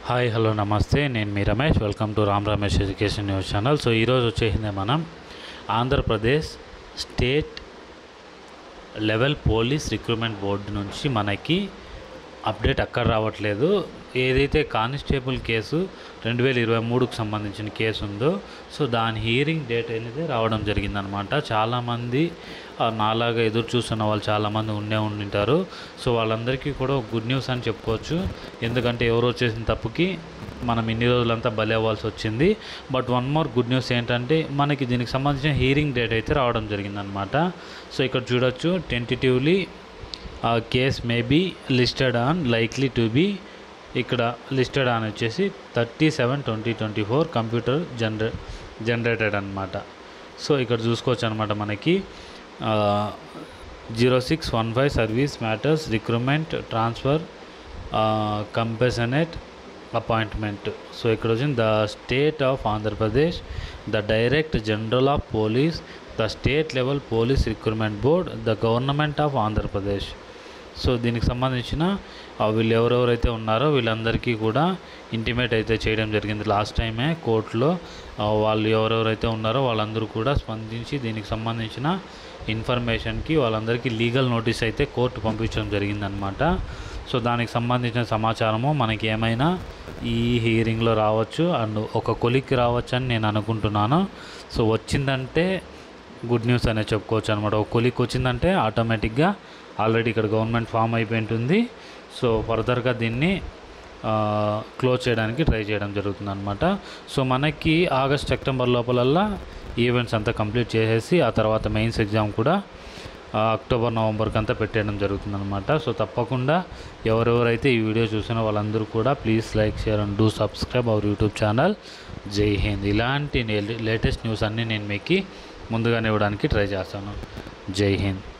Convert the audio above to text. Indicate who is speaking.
Speaker 1: hi hello నమస్తే నేను మీ Ramesh welcome to Ram Ramesh education news channel so ఈరోజు వచ్చేసింది మనం Andhra Pradesh state level police recruitment board నుంచి మనకి అప్డేట్ అక్కడ రావట్లేదు ఏదైతే కానిస్టేబుల్ కేసు రెండు వేల ఇరవై మూడుకు సంబంధించిన కేసు ఉందో సో దాని హియరింగ్ డేట్ అనేది రావడం జరిగిందనమాట చాలామంది ఆ, నాలాగా ఎదురు చూస్తున్న వాళ్ళు చాలామంది ఉండే ఉండింటారు సో వాళ్ళందరికీ కూడా ఒక గుడ్ న్యూస్ అని చెప్పుకోవచ్చు ఎందుకంటే ఎవరో చేసిన తప్పుకి మనం ఇన్ని రోజులంతా బలి అవ్వాల్సి వచ్చింది but one more good news ఏంటంటే మనకి దీనికి సంబంధించిన హియరింగ్ డేట్ అయితే రావడం జరిగిందనమాట సో ఇక్కడ చూడొచ్చు tentatively case may be listed on likely to be ఇక్కడ లిస్టెడ్ ఆన్ వచ్చేసి thirty seven twenty twenty four computer జనరే జనరేటెడ్ అనమాట సో ఇక్కడ చూసుకోవచ్చు అనమాట మనకి zero six one five service matters recruitment transfer compassionate appointment so ఇక్కడ వచ్చింది the state of Andhra Pradesh the direct general of police the state level police recruitment board the government of Andhra Pradesh so దీనికి సంబంధించిన ఆ, వీళ్ళు ఎవరెవరైతే ఉన్నారో వీళ్ళందరికీ కూడా ఇంటిమేట్ అయితే చేయడం జరిగింది లాస్ట్ టైమే కోర్టులో ఆ, వాళ్ళు ఎవరెవరైతే ఉన్నారో వాళ్ళందరూ కూడా స్పందించి దీనికి సంబంధించిన ఇన్ఫర్మేషన్కి వాళ్ళందరికీ లీగల్ నోటీస్ అయితే కోర్టు పంపించడం జరిగిందనమాట సో దానికి సంబంధించిన సమాచారము మనకి ఏమైనా ఈ హియరింగ్లో రావచ్చు అండ్ ఒక కొలిక్కి రావచ్చు అని నేను అనుకుంటున్నాను సో వచ్చిందంటే గుడ్ న్యూస్ అనే చెప్పుకోవచ్చు అనమాట ఒక కొలిక్ వచ్చిందంటే ఆటోమేటిక్గా ఆల్రెడీ ఇక్కడ గవర్నమెంట్ ఫామ్ అయిపోయి ఉంటుంది సో ఫర్దర్గా దీన్ని క్లోజ్ చేయడానికి ట్రై చేయడం జరుగుతుంది అనమాట సో మనకి ఆగస్ట్ సెప్టెంబర్ లోపలల్లా ఈవెంట్స్ అంతా కంప్లీట్ చేసేసి ఆ తర్వాత మెయిన్స్ ఎగ్జామ్ కూడా ఆ, అక్టోబర్ నవంబర్కి అంతా పెట్టేయడం జరుగుతుంది అనమాట సో తప్పకుండా ఎవరెవరైతే ఈ వీడియో చూసినా వాళ్ళందరూ కూడా please like share and do subscribe our YouTube channel జై హింద్ ఇలాంటి లేటెస్ట్ న్యూస్ అన్నీ నేను మీకు ముందుగానే ఇవ్వడానికి ట్రై చేస్తాను జై హింద్